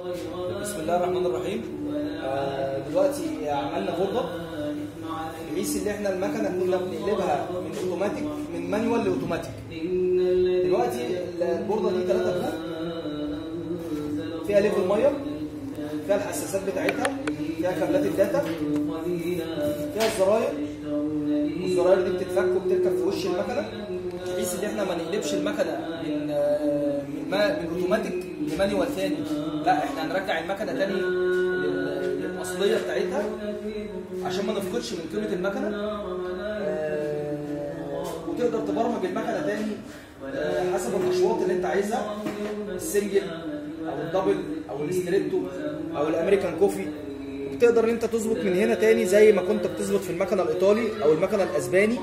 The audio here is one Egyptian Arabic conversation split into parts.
بسم الله الرحمن الرحيم آه، دلوقتي عملنا بوردة بحيث ان احنا المكنه كنا بنقلبها من اوتوماتيك من مانيوال لاوتوماتيك دلوقتي البوردة دي 3 بلوك فيها ليفل ميه فيها الحساسات بتاعتها فيها كابلات الداتا فيها الزراير والزراير دي بتتفك وبتركب في وش المكنه بحيث ان احنا ما نقلبش المكنه من آه، من, ما من اوتوماتيك لمانيوال تاني لا احنا هنرجع المكنه تاني لل- للاصليه بتاعتها عشان ما نفقدش من قيمه المكنه آه، وتقدر تبرمج المكنه تاني آه، حسب الاشواط اللي انت عايزها السنجل او الدبل او الاستريتو او الامريكان كوفي وتقدر ان انت تظبط من هنا تاني زي ما كنت بتظبط في المكنه الايطالي او المكنه الاسباني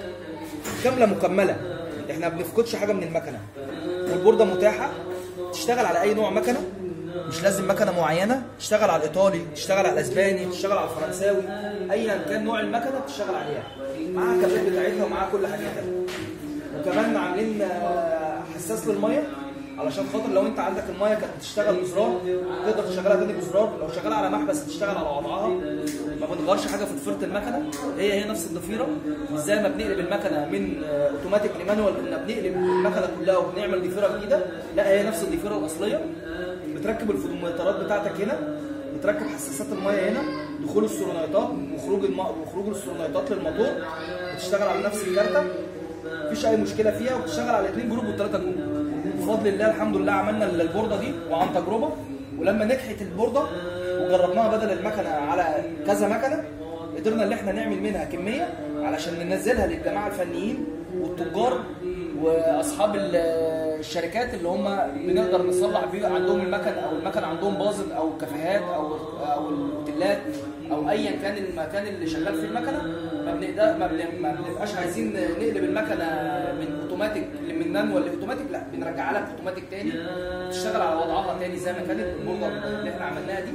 كامله مكمله احنا ما بنفقدش حاجه من المكنه والبورده متاحه تشتغل على اي نوع مكنه مش لازم مكنه معينه تشتغل على الايطالي تشتغل على الاسباني تشتغل على الفرنساوي ايا كان نوع المكنه تشتغل عليها معاها الكابلات بتاعتها ومعاها كل حاجاتها وكمان عاملين آه، حساس للميه علشان خاطر لو انت عندك الميه كانت بتشتغل بزرار تقدر تشغلها تاني بزرار لو شغاله على محبس تشتغل على وضعها ما بنغيرش حاجه في ضفيره المكنه هي هي نفس الضفيره مش زي ما بنقلب المكنه من آه، اوتوماتيك لمانوال كنا بنقلب المكنه كلها وبنعمل ضفيره جديده لا هي نفس الضفيره الاصليه بتركب الفودومترات بتاعتك هنا بتركب حساسات الميه هنا دخول السولونايتات وخروج الم... وخروج السولونايتات للموتور بتشتغل على نفس الكارته مفيش اي مشكله فيها وبتشتغل على اثنين جروب والثلاثه جروب بفضل الله الحمد لله عملنا البورده دي وعن تجربه ولما نجحت البورده وجربناها بدل المكنه على كذا مكنه قدرنا ان احنا نعمل منها كميه علشان ننزلها للجماعه الفنيين والتجار واصحاب ال- الشركات اللي هم بنقدر نصلح بيه عندهم المكن او المكن عندهم باظت او كافيهات او او الاوتيلات او ايا كان المكان اللي شغال فيه المكنه ما بنقدر ما, بن- ما بنبقاش عايزين نقلب المكنه من اوتوماتيك من مانوال لاوتوماتيك لا بنرجعها لك اوتوماتيك تاني تشتغل على وضعها تاني زي ما كانت البورده اللي احنا عملناها دي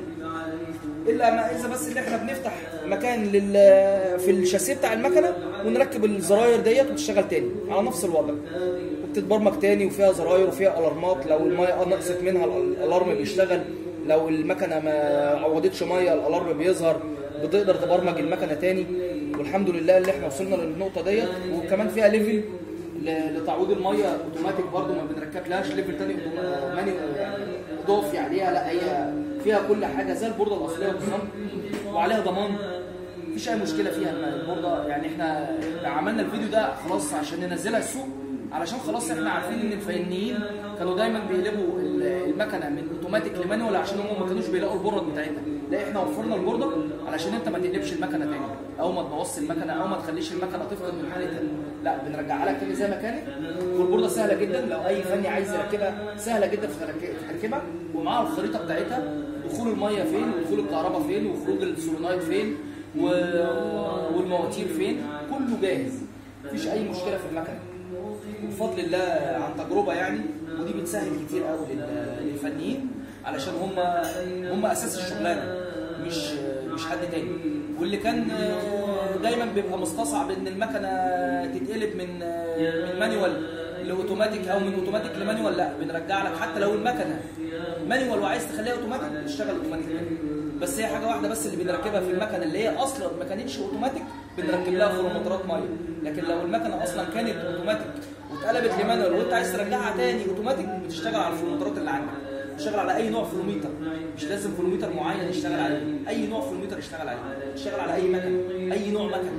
الا ما اذا بس اللي احنا بنفتح مكان لل في الشاسيه بتاع المكنه ونركب الزراير ديت وتشتغل تاني على نفس الوضع وبتتبرمج تاني وفيها زراير وفيها الارمات لو الميه نقصت منها الالارم بيشتغل لو المكنه ما عوضتش ميه الالارم بيظهر بتقدر تبرمج المكنه تاني والحمد لله اللي احنا وصلنا للنقطه ديت وكمان فيها ليفل ل- لتعويض الميه اوتوماتيك برضو ما بنركبلهاش ليفل تاني أوتوما- ماني يعني اضافي عليها لا هي فيها كل حاجه زي البورده الاصليه بالظبط وعليها ضمان مفيش اي مشكله فيها البورده يعني احنا عملنا الفيديو ده خلاص عشان ننزلها السوق علشان خلاص احنا عارفين ان الفنيين كانوا دايما بيقلبوا ال- المكنه من اوتوماتيك لمانوال عشان هم ما كانوش بيلاقوا البورد بتاعتها لا احنا وفرنا البورده علشان انت ما تقلبش المكنه تاني او ما تبوظش المكنه او ما تخليش المكنه تفقد من حالتها لا بنرجعها لك تاني زي ما كانت والبورده سهله جدا لو اي فني عايز يركبها سهله جدا في ترك- في تركيبها ومعاها الخريطه بتاعتها دخول الميه فين ودخول الكهرباء فين وخروج السولونايد فين و... والمواتير فين كله جاهز مفيش اي مشكله في المكنه وبفضل الله عن تجربه يعني ودي بتسهل كتير قوي لل- للفنيين علشان هم هم اساس الشغلانه مش مش حد تاني واللي كان دايما بيبقى مستصعب ان المكنه تتقلب من من مانيوال لاوتوماتيك او من اوتوماتيك لمانيوال لا بنرجع لك حتى لو المكنه مانيوال وعايز تخليها اوتوماتيك تشتغل اوتوماتيك بس هي حاجه واحده بس اللي بنركبها في المكنه اللي هي اصلا ما كانتش اوتوماتيك بنركب لها خروماترات ميه لكن لو المكنه اصلا كانت اوتوماتيك واتقلبت لمانوال وانت عايز ترجعها تاني اوتوماتيك بتشتغل على الخروماترات اللي عندك تشتغل على اي نوع فلوميتر مش لازم فلوميتر معين يشتغل عليه اي نوع فلوميتر يشتغل عليه يشتغل على اي مكنه اي نوع مكنه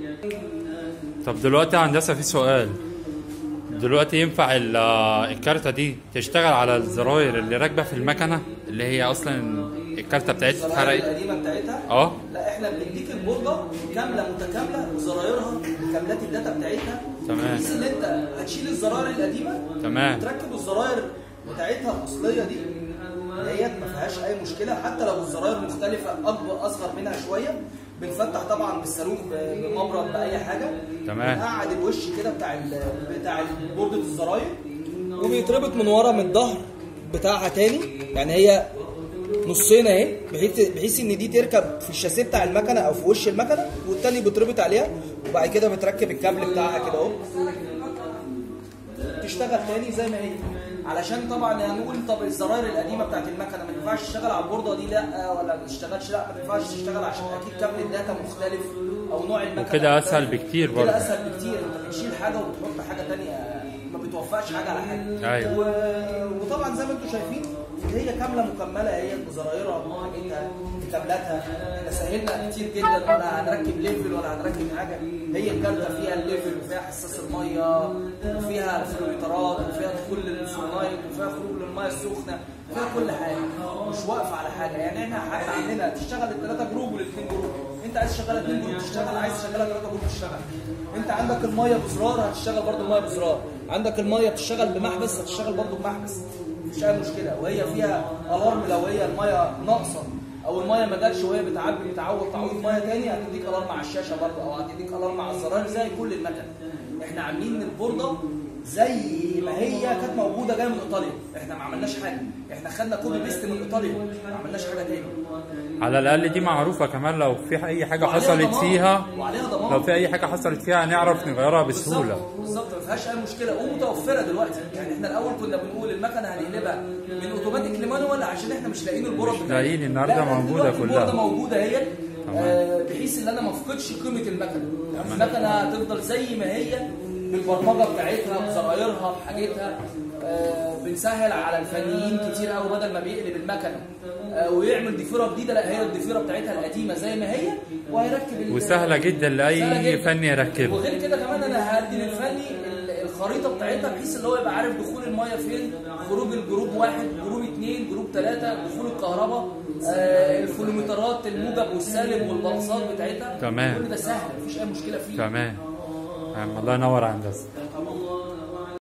طب دلوقتي يا هندسه في سؤال دلوقتي ينفع ال- الكارتة دي تشتغل على الزراير اللي راكبة في المكنة اللي هي أصلا الكارتة بتاعتها الزراير اتحرقت القديمه بتاعتها اه لا احنا بنديك البورده كامله متكامله بزرايرها بكاملات الداتا بتاعتها تمام. بحيث ان انت هتشيل الزراير القديمه تمام وتركب الزراير بتاعتها الاصليه دي ديت ما فيهاش اي مشكله حتى لو الزراير مختلفه اكبر اصغر منها شويه بنفتح طبعا بالصاروخ ب- بمبرد باي حاجه تمام. بنقعد الوش كده بتاع ال- بتاع بورده الزراير وبيتربط من ورا من الظهر بتاعها تاني يعني هي نصين اهي بحيث بحيث ان دي تركب في الشاسيه بتاع المكنه او في وش المكنه والتاني بيتربط عليها وبعد كده بتركب الكابل بتاعها كده اهو تشتغل تاني زي ما هي علشان طبعا هنقول طب الزراير القديمه بتاعت المكنه ما ينفعش تشتغل على البورده دي لا ولا ما تشتغلش لا ما ينفعش تشتغل عشان اكيد كابل الداتا مختلف او نوع المكنه وكده مختلف. أسهل بكتير كده برضه. اسهل بكتير انت بتشيل حاجه وبتحط حاجه ثانيه ما بتوفقش حاجه على حاجه أيوة. و... وطبعا زي ما انتم شايفين هي كامله مكمله هي بزرايرها بحاجتها بكابلاتها احنا سهلنا كتير جدا ولا هنركب ليفل ولا هنركب حاجه هي الكارته فيها الليفل وفيها حساس الميه وفيها فلوميترات وفيها دخول للسونايت وفيها خروج للميه السخنه فيها كل حاجه مش واقفه على حاجه يعني احنا حتى عندنا تشتغل الثلاثه جروب والاثنين جروب انت عايز تشغلها اثنين جروب تشتغل عايز تشغلها ثلاثه جروب تشتغل انت عندك الميه بزرار هتشتغل برضه الميه بزرار عندك الميه بتشتغل بمحبس هتشتغل برضه بمحبس مفيش اي مشكله وهي فيها الارم لو هي الميه ناقصه او الميه ما جاتش وهي بتعبي بتعوض تعويض ميه تاني هتديك الارم على الشاشه برضه او هتديك الارم على الزراير زي كل المكن احنا عاملين البورده زي ما هي كانت موجوده جايه من ايطاليا احنا ما عملناش حاجه احنا خدنا كوبي بيست من ايطاليا ما عملناش حاجه تاني على الاقل دي معروفه كمان لو في اي حاجه وعليها حصلت ضمان. فيها وعليها ضمان. لو في اي حاجه حصلت فيها هنعرف نغيرها بسهوله بالظبط بالظبط ما فيهاش اي مشكله ومتوفره دلوقتي يعني احنا الاول كنا بنقول المكنه هنقلبها من اوتوماتيك لمانوال عشان احنا مش لاقيين البورد مش لاقيين، النهارده لا، موجودة دلوقتي كلها. البورد موجوده هي تمام. آه بحيث ان انا ما افقدش قيمه المكنه المكنه هتفضل زي ما هي بالبرمجه بتاعتها بزرايرها بحاجتها آه بنسهل على الفنيين كتير قوي بدل ما بيقلب المكنه آه ويعمل ضفيره جديده لا هي الضفيره بتاعتها القديمه زي ما هي وهيركب ال- وسهله جدا لاي سهلة جداً. فني يركبها وغير كده كمان انا هدي للفني ال- الخريطه بتاعتها بحيث ان هو يبقى عارف دخول الميه فين خروج الجروب واحد جروب اثنين جروب ثلاثه دخول الكهرباء آه الفلومترات الموجب والسالب والبلصات بتاعتها تمام. كل ده سهل مفيش اي مشكله فيه تمام تمام. الله ينور يا هندسه